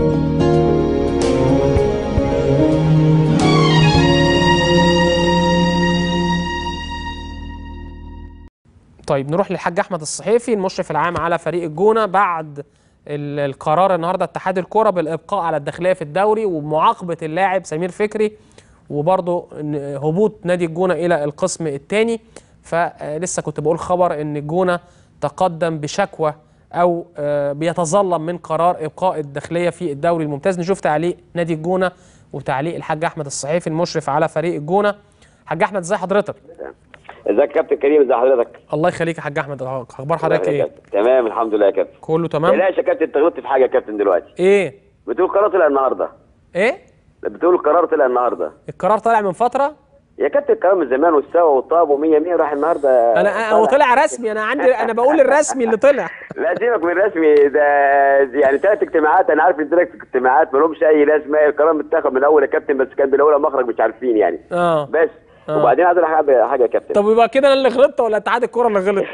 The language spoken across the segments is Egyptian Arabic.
طيب نروح للحاج احمد الصحيفي المشرف العام على فريق الجونه بعد ال- القرار النهارده اتحاد الكره بالابقاء على الداخليه في الدوري ومعاقبه اللاعب سمير فكري وبرضه إن هبوط نادي الجونه الى القسم الثاني فلسه كنت بقول خبر ان الجونه تقدم بشكوى او آه، بيتظلم من قرار ابقاء الداخليه في الدوري الممتاز نشوف تعليق نادي الجونه وتعليق الحاج احمد الصحيفي المشرف على فريق الجونه حاج احمد ازي حضرتك ازيك يا كابتن كريم ازي حضرتك الله يخليك يا حاج احمد اخبار حضرتك يا ايه كابتن. تمام الحمد لله يا كابتن كله تمام لا يا كابتن انت غلطت في حاجه يا كابتن دلوقتي ايه بتقول القرار طلع النهارده ايه بتقول القرار طلع النهارده القرار طالع من فتره يا كابتن القرار من زمان والسوا والطاب و100 100 راح النهارده انا هو طلع رسمي انا عندي انا بقول الرسمي اللي طلع لا سيبك من الرسمي ده يعني ثلاث اجتماعات انا عارف ان ثلاث اجتماعات ما لهمش اي لازمه القرار متاخد من الاول يا كابتن بس كان بالاول مخرج مش عارفين يعني اه بس آه. وبعدين عايز اقول لك حاجه حاجه يا كابتن طب يبقى كده انا اللي غلطت ولا اتحاد الكوره اللي غلط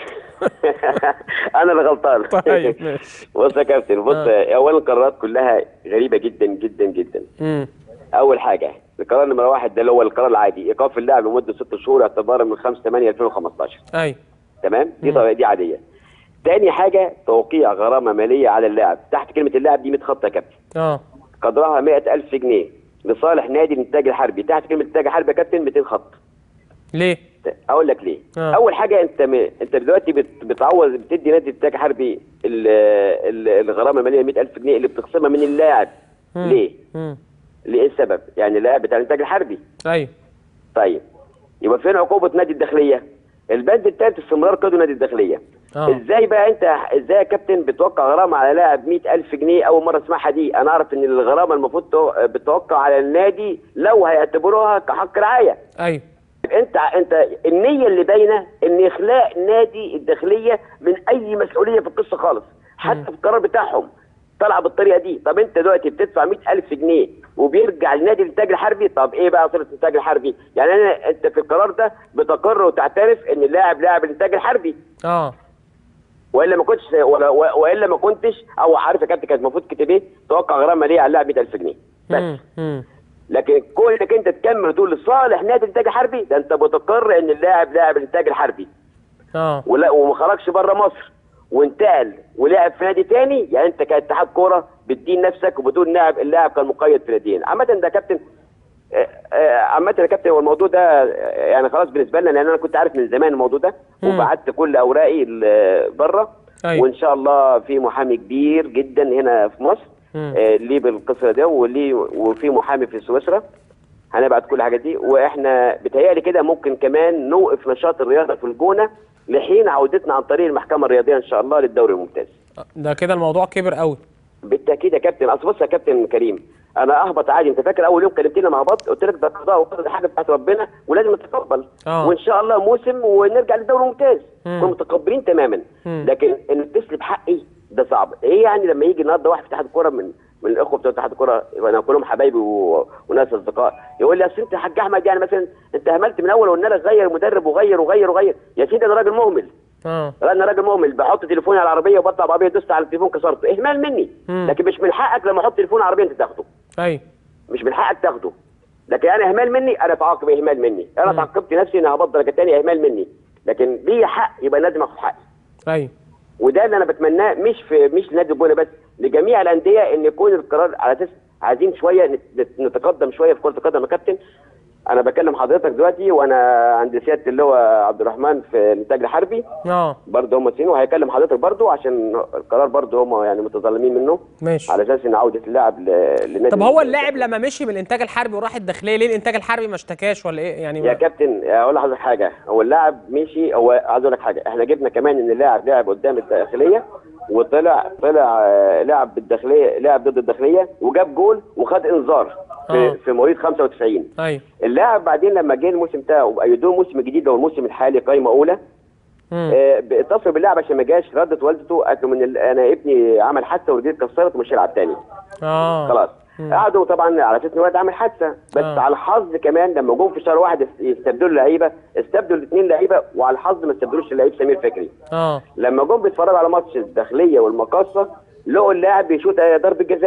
انا اللي غلطان طيب ماشي بص يا كابتن بص اولا القرارات كلها غريبه جدا جدا جدا امم اول حاجه القرار نمره واحد ده اللي هو القرار العادي ايقاف اللاعب لمده ست شهور اعتبارا من 5 8 2015 ايوه تمام دي طبعا دي عاديه تاني حاجه توقيع غرامه ماليه على اللاعب تحت كلمه اللاعب دي 100 خط يا كابتن اه قدرها 100000 جنيه لصالح نادي الانتاج الحربي تحت كلمه الانتاج الحربي يا كابتن 200 خط ليه اقول لك ليه آه. اول حاجه انت م... انت دلوقتي بت... بتعوض بتدي نادي الانتاج الحربي ال... ال... الغرامه الماليه 100000 جنيه اللي بتخصمها من اللاعب مم. ليه امم ليه السبب يعني اللاعب بتاع الانتاج الحربي ايوه طيب يبقى فين عقوبه نادي الداخليه البند الثالث استمرار قيد نادي الداخليه اه ازاي بقى انت ازاي يا كابتن بتوقع غرامه على لاعب 100000 جنيه اول مره اسمعها دي انا اعرف ان الغرامه المفروض تو- بتوقع على النادي لو هيعتبروها كحق رعايه ايوه انت انت النيه اللي باينه ان اخلاء نادي الداخليه من اي مسؤوليه في القصه خالص حتى في القرار بتاعهم طلع بالطريقه دي طب انت دلوقتي بتدفع 100000 جنيه وبيرجع لنادي الانتاج الحربي طب ايه بقى صله الانتاج الحربي يعني انا انت في القرار ده بتقر وتعترف ان اللاعب لاعب الانتاج الحربي اه والا ما كنتش ولا والا ما كنتش او عارف يا كابتن كانت المفروض كتب ايه توقع غرامه ماليه على اللاعب 100000 جنيه بس امم امم لكن كونك انت تكمل وتقول لصالح نادي الانتاج الحربي ده انت بتقر ان اللاعب لاعب الانتاج الحربي اه ولا وما خرجش بره مصر وانتقل ولعب في نادي تاني يعني انت كاتحاد كوره بتدين نفسك وبتقول لاعب اللاعب كان مقيد في ناديين عامه ده كابتن آه، آه، عامه يا كابتن هو الموضوع ده آه، يعني خلاص بالنسبه لنا لان انا كنت عارف من زمان الموضوع ده مم. وبعت كل اوراقي ل- بره أيوة. وان شاء الله في محامي كبير جدا هنا في مصر مم. آه، ليه بالقصه ده وليه وفي محامي في سويسرا هنبعت كل الحاجات دي واحنا بتهيألي كده ممكن كمان نوقف نشاط الرياضه في الجونه لحين عودتنا عن طريق المحكمه الرياضيه ان شاء الله للدوري الممتاز. ده كده الموضوع كبر قوي بالتاكيد يا كابتن اصل بص يا كابتن كريم انا اهبط عادي انت فاكر اول يوم كلمتنا مع بعض قلت لك ده قضاء وقدر ده حاجه بتاعت ربنا ولازم نتقبل آه. وان شاء الله موسم ونرجع للدوري الممتاز مم. كنا متقبلين تماما مم. لكن ان تسلب حقي ده صعب ايه يعني لما يجي النهارده واحد في اتحاد الكوره من من الاخوه بتوع اتحاد الكوره وانا كلهم حبايبي و... وناس اصدقاء يقول لي اصل انت يا حاج احمد يعني مثلا انت هملت من اول وقلنا لك غير مدرب وغير وغير وغير يا سيدي انا راجل مهمل اه انا راجل مهمل بحط تليفوني على العربيه وبطلع بعربيه دوست على التليفون كسرته اهمال مني مم. لكن مش من حقك لما احط تليفون على العربيه انت تاخده ايوه مش من حقك تاخده لكن انا اهمال مني انا اتعاقب اهمال مني انا مم. تعاقبت نفسي ان هبط درجه ثانيه اهمال مني لكن ليا حق يبقى لازم اخد حقي ايوه وده اللي انا بتمناه مش في مش نادي الجونه بس لجميع الانديه ان يكون القرار على اساس عايزين شويه نت- نت- نتقدم شويه في كره القدم يا كابتن انا بكلم حضرتك دلوقتي وانا عند سياده اللواء عبد الرحمن في الانتاج الحربي اه برضه هم سنين وهيكلم حضرتك برضه عشان القرار برضه هم يعني متظلمين منه ماشي على اساس ان عوده اللاعب ل- لنادي طب هو اللاعب لما مشي من الانتاج الحربي وراح الداخليه ليه الانتاج الحربي ما اشتكاش ولا ايه يعني يا ما... كابتن اقول لحضرتك حاجه هو اللاعب مشي هو عايز اقول لك حاجه احنا جبنا كمان ان اللاعب لعب قدام الداخليه وطلع طلع آه، لعب بالداخليه لعب ضد الداخليه وجاب جول وخد انذار في, آه. في مواليد 95 ايوه اللاعب بعدين لما جه الموسم بتاعه وأيدوه الموسم الجديد ده والموسم الحالي قايمه اولى مم. آه، اتصل باللاعب عشان ما جاش ردت والدته قالت له من ال- انا ابني عمل حادثه ورجليه اتكسرت ومش هيلعب تاني اه خلاص مم. قعدوا طبعا على اساس ان الولد عامل حادثه بس آه. على الحظ كمان لما جم في شهر واحد است- يستبدلوا اللعيبه استبدلوا الاثنين لعيبه وعلى الحظ ما استبدلوش اللعيب سمير فكري اه لما جم بيتفرجوا على ماتش الداخليه والمقاصه لقوا اللاعب بيشوط ضربه جزاء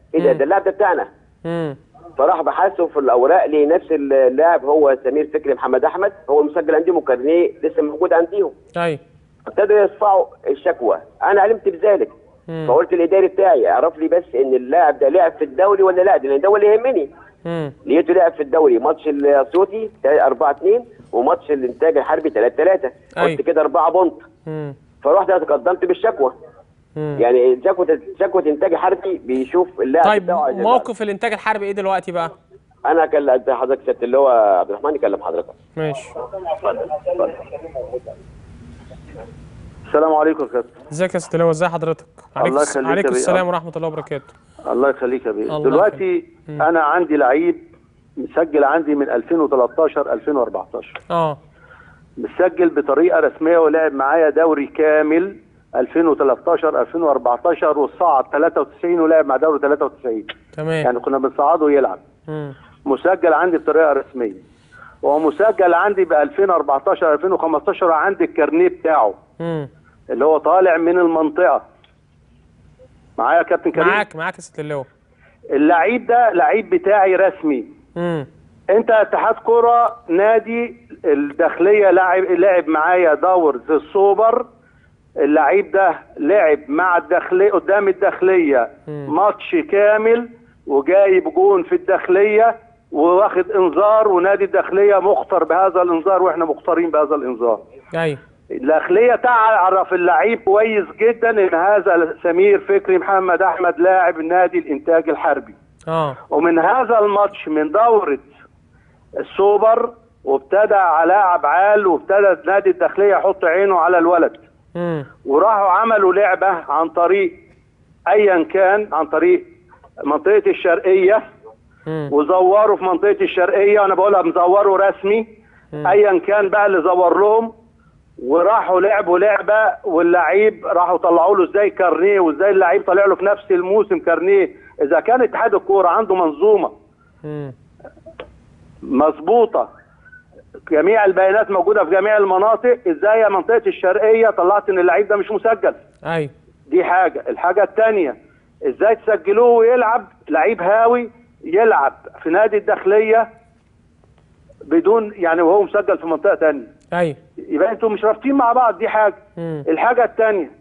ايه ده مم. ده اللاعب ده بتاعنا امم فراح بحثوا في الاوراق ليه نفس اللاعب هو سمير فكري محمد احمد هو مسجل عندهم وكارنيه لسه موجود عنديهم ايوه ابتدوا يرفعوا الشكوى انا علمت بذلك مم. فقلت الاداري بتاعي اعرف لي بس ان اللاعب ده لعب في الدوري ولا لا لان ده هو اللي يهمني امم لقيته لعب في الدوري ماتش الاسيوطي 4 2 وماتش الانتاج الحربي 3 3 أيوة. قلت كده 4 بونت امم فرحت تقدمت بالشكوى امم يعني شكوى شكوى انتاج حربي بيشوف اللاعب طيب بتاعه عايز يلعب. موقف الانتاج الحربي ايه دلوقتي بقى انا كلمت حضرتك سياده اللي هو عبد الرحمن يكلم حضرتك ماشي السلام عليكم يا كابتن ازيك يا ست لو ازي حضرتك عليكم الله الس- يخليك عليكم يا بيه. السلام ورحمه الله وبركاته الله يخليك يا بيه الله دلوقتي مم. انا عندي لعيب مسجل عندي من 2013 2014 اه مسجل بطريقه رسميه ولعب معايا دوري كامل 2013 2014 وصعد 93 ولعب مع دوري 93 تمام يعني كنا بنصعده يلعب امم مسجل عندي بطريقه رسميه ومسجل عندي ب 2014 2015 عندي الكارنيه بتاعه امم اللي هو طالع من المنطقه معايا يا كابتن كريم معاك معاك يا ست اللواء اللعيب ده لعيب بتاعي رسمي امم انت اتحاد كرة نادي الداخلية لاعب لعب معايا دور زي السوبر اللعيب ده لعب مع الداخلية قدام الداخلية مم. ماتش كامل وجايب جون في الداخلية وواخد انذار ونادي الداخلية مختار بهذا الانذار واحنا مختارين بهذا الانذار ايوه الداخلية تعرف اللعيب كويس جدا ان هذا سمير فكري محمد احمد لاعب نادي الانتاج الحربي اه ومن هذا الماتش من دورة السوبر وابتدى علاء عبعال وابتدى نادي الداخلية يحط عينه على الولد امم وراحوا عملوا لعبة عن طريق ايا كان عن طريق منطقة الشرقية امم وزوروا في منطقة الشرقية وانا بقولها مزوروا رسمي مم. ايا كان بقى اللي زور لهم وراحوا لعبوا لعبة واللعيب راحوا طلعوا له ازاي كارنيه وازاي اللعيب طلع له في نفس الموسم كارنيه اذا كان اتحاد الكورة عنده منظومة امم مظبوطه جميع البيانات موجوده في جميع المناطق ازاي يا منطقه الشرقيه طلعت ان اللعيب ده مش مسجل ايوه دي حاجه الحاجه الثانيه ازاي تسجلوه ويلعب لعيب هاوي يلعب في نادي الداخليه بدون يعني وهو مسجل في منطقه ثانيه ايوه يبقى انتوا مش رابطين مع بعض دي حاجه امم الحاجه الثانيه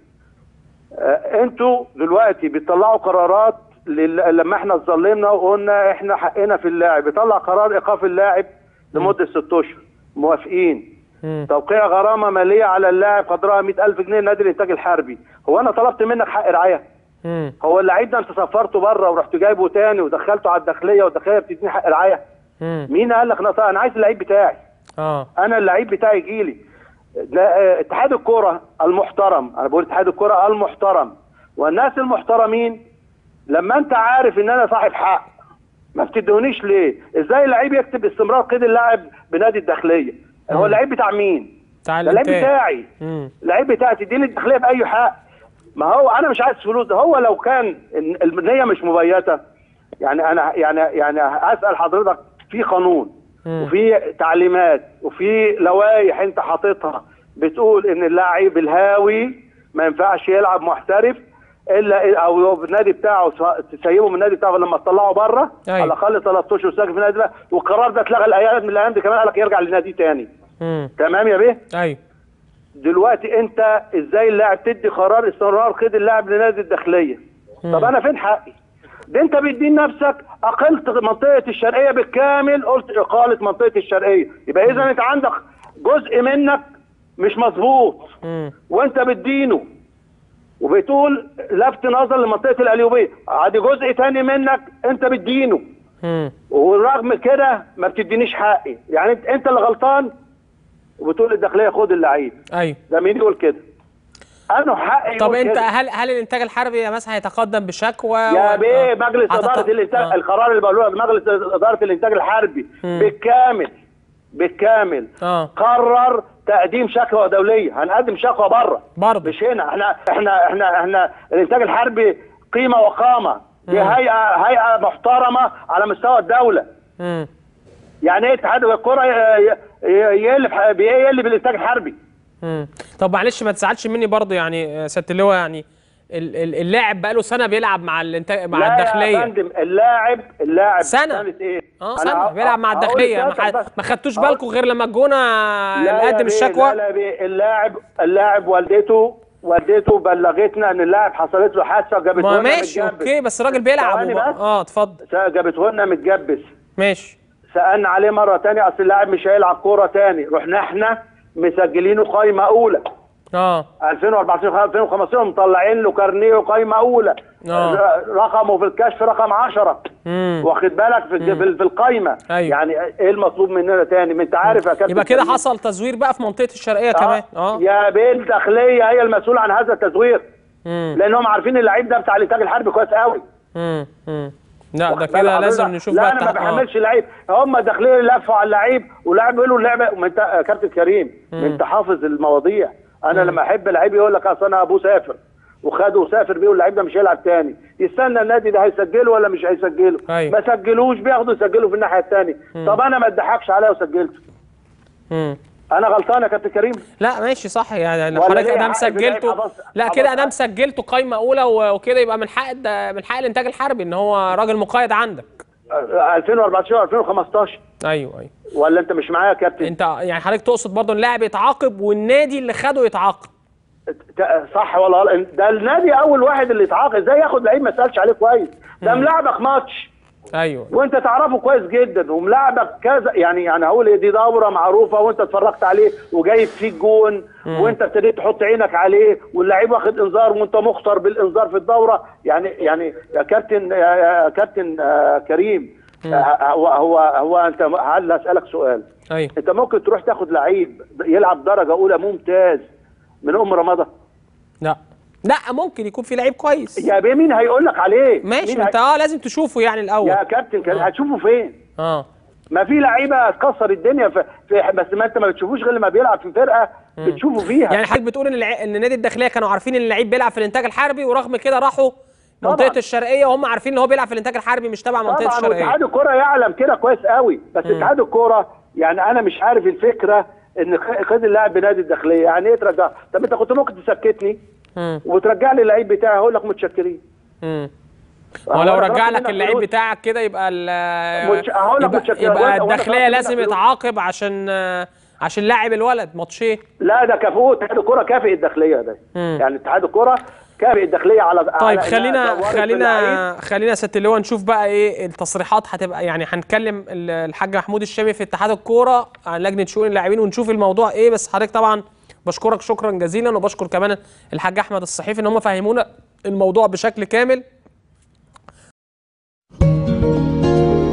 انتوا دلوقتي بتطلعوا قرارات لل- لما احنا اتظلمنا وقلنا احنا حقنا في اللاعب يطلع قرار ايقاف اللاعب لمده ست اشهر موافقين امم توقيع غرامه ماليه على اللاعب قدرها 100000 جنيه نادي الانتاج الحربي هو انا طلبت منك حق رعايه امم هو اللعيب ده انت سفرته بره ورحت جايبه تاني ودخلته على الداخليه والداخليه بتديني حق رعايه امم مين قال لك انا انا عايز اللعيب بتاعي اه انا اللعيب بتاعي يجي لي لا، اتحاد الكوره المحترم انا بقول اتحاد الكوره المحترم والناس المحترمين لما انت عارف ان انا صاحب حق ما بتدهونيش ليه ازاي اللعيب يكتب استمرار قيد اللاعب بنادي الداخليه هو مم. اللعيب بتاع مين تعال ده اللعيب انت بتاعي امم اللعيب بتاعي تديني الداخليه باي حق ما هو انا مش عايز فلوس ده هو لو كان ال- النيه مش مبيته يعني انا يعني يعني اسال حضرتك في قانون مم. وفي تعليمات وفي لوائح انت حاططها بتقول ان اللاعب الهاوي ما ينفعش يلعب محترف الا او النادي بتاعه س- تسيبه من النادي بتاعه لما تطلعه بره أيوة. على الاقل 3 اشهر سجن في النادي ده والقرار ده اتلغى الايام من الايام دي كمان قال لك يرجع للنادي تاني امم تمام يا بيه ايوه دلوقتي انت ازاي اللاعب تدي قرار استمرار قيد اللاعب لنادي الداخليه مم. طب انا فين حقي ده انت بتدين نفسك اقلت منطقه الشرقيه بالكامل قلت اقاله منطقه الشرقيه يبقى اذا انت عندك جزء منك مش مظبوط امم وانت بتدينه وبتقول لفت نظر لمنطقه القليوبيه عادي جزء تاني منك انت بتدينه امم ورغم كده ما بتدينيش حقي يعني انت, انت اللي غلطان وبتقول الداخليه خد اللعيب ايوه ده مين يقول كده؟ انا حقي طب يقول انت كده. هل هل الانتاج الحربي مثلا هيتقدم بشكوى يا ولا- بيه مجلس هتط- اداره الانتاج آه. القرار اللي بقوله لك مجلس اداره الانتاج الحربي مم. بالكامل بالكامل اه قرر تقديم شكوى دوليه هنقدم شكوى بره برضه مش هنا احنا احنا احنا احنا الانتاج الحربي قيمه وقامه دي مم. هيئه هيئه محترمه على مستوى الدوله امم يعني ايه اتحاد الكره ي- ي- يقلب يقلب الانتاج الحربي امم طب معلش ما تزعلش مني برضه يعني آه، سياده اللواء يعني ال- ال- اللاعب بقاله سنه بيلعب مع الانتاج مع لا يا الداخليه فندم اللاعب اللاعب سنة. ايه؟ اه أنا سنه هق- بيلعب مع هقول الداخليه ما, لسيادتك ح- بس. ما خدتوش هقول- بالكم غير لما الجونه لا يا قدم بيه، الشكوى لا لا بيه، اللاعب اللاعب والدته والدته بلغتنا ان اللاعب حصلت له حادثه جابته ما لنا ماشي متجبس. اوكي بس الراجل بيلعب ثواني وب- بس. اه اتفضل جابته لنا متجبس ماشي سالنا عليه مره تانية اصل اللاعب مش هيلعب كوره تاني رحنا احنا مسجلينه قايمه اولى اه 2014 2015 مطلعين له كارنيه قايمه اولى آه. ر- رقمه في الكشف رقم 10 امم واخد بالك في الج- في في القايمه أيوة. يعني ايه المطلوب مننا تاني ما انت عارف يا كابتن يبقى كده كريم. حصل تزوير بقى في منطقه الشرقيه كمان اه يا بيه الداخليه هي المسؤوله عن هذا التزوير امم لانهم عارفين اللعيب ده بتاع الانتاج الحربي كويس قوي امم امم لا ده واخد كده بالك لازم حضرتك؟ نشوف لا بقى انا ما التح- آه. بحملش لعيب هم داخلين لفوا على اللعيب واللاعب يقول له اللعبه ما انت يا كابتن كريم ما انت حافظ المواضيع انا لما احب لعيب يقول لك اصل انا ابوه سافر وخده وسافر بيه واللعيب ده مش هيلعب تاني يستنى النادي ده هيسجله ولا مش هيسجله أيوة. ما سجلوش بياخدوا يسجلوا في الناحيه الثانيه طب انا ما اتضحكش عليا وسجلته مم. انا غلطان يا كابتن كريم لا ماشي صح يعني لو ولا حضرتك ليه ادام حق في لعيب سجلته حفظ- لا حفظ كده ادام حق؟ سجلته قايمه اولى و- وكده يبقى من حق الد- من حق الانتاج الحربي ان هو راجل مقيد عندك آه، 2014 2015 ايوه ايوه ولا انت مش معايا يا كابتن انت يعني حضرتك تقصد برضه ان اللاعب يتعاقب والنادي اللي خده يتعاقب ت- صح ولا غلط؟ ده النادي اول واحد اللي يتعاقد ازاي ياخد لعيب ما سالش عليه كويس ده ملاعبك ماتش ايوه وانت تعرفه كويس جدا وملاعبك كذا يعني يعني هقول إيه، دي دوره معروفه وانت اتفرجت عليه وجايب فيك جون وانت ابتديت تحط عينك عليه واللعيب واخد انذار وانت مخطر بالانذار في الدوره يعني يعني يا كابتن يا يا كابتن آه، كريم آه، هو هو هو انت هل اسالك سؤال ايوه انت ممكن تروح تاخد لعيب يلعب درجه اولى ممتاز من ام رمضان لا لا ممكن يكون في لعيب كويس يا بيه مين هيقول لك عليه ماشي مين انت اه لازم تشوفه يعني الاول يا كابتن كان آه. هتشوفه فين اه ما في لعيبه تكسر الدنيا في, في بس ما انت ما بتشوفوش غير لما بيلعب في فرقه بتشوفه فيها يعني حضرتك بتقول ان الع... ان نادي الداخليه كانوا عارفين ان اللعيب بيلعب في الانتاج الحربي ورغم كده راحوا منطقه طبعاً. الشرقيه وهم عارفين ان هو بيلعب في الانتاج الحربي مش تبع منطقه طبعا الشرقيه واتحاد الكوره يعلم كده كويس قوي بس اتحاد الكوره يعني انا مش عارف الفكره ان خ- خد اللاعب بنادي الداخليه يعني ايه ترجع طب انت كنت ممكن تسكتني امم وترجع لي اللعيب بتاعي هقول لك متشكرين امم هو ولو أنا رجع طلبت لك منك اللعيب فلوس. بتاعك كده يبقى ال مش- هقول لك يبقى, متشكر. يبقى وأنا- وأنا الداخليه طلبت منك لازم فلوس. يتعاقب عشان عشان لاعب الولد ماتشين لا ده كافئوه اتحاد الكوره كافئ الداخليه ده مم. يعني اتحاد الكوره كافئ الداخليه على طيب على إنها خلينا زورت اللعيب. خلينا خلينا يا ست اللواء نشوف بقى ايه التصريحات هتبقى يعني هنكلم ال- الحاج محمود الشامي في اتحاد الكوره عن لجنه شؤون اللاعبين ونشوف الموضوع ايه بس حضرتك طبعا بشكرك شكرا جزيلا وبشكر كمان الحاج احمد الصحيفي ان هم فهمونا الموضوع بشكل كامل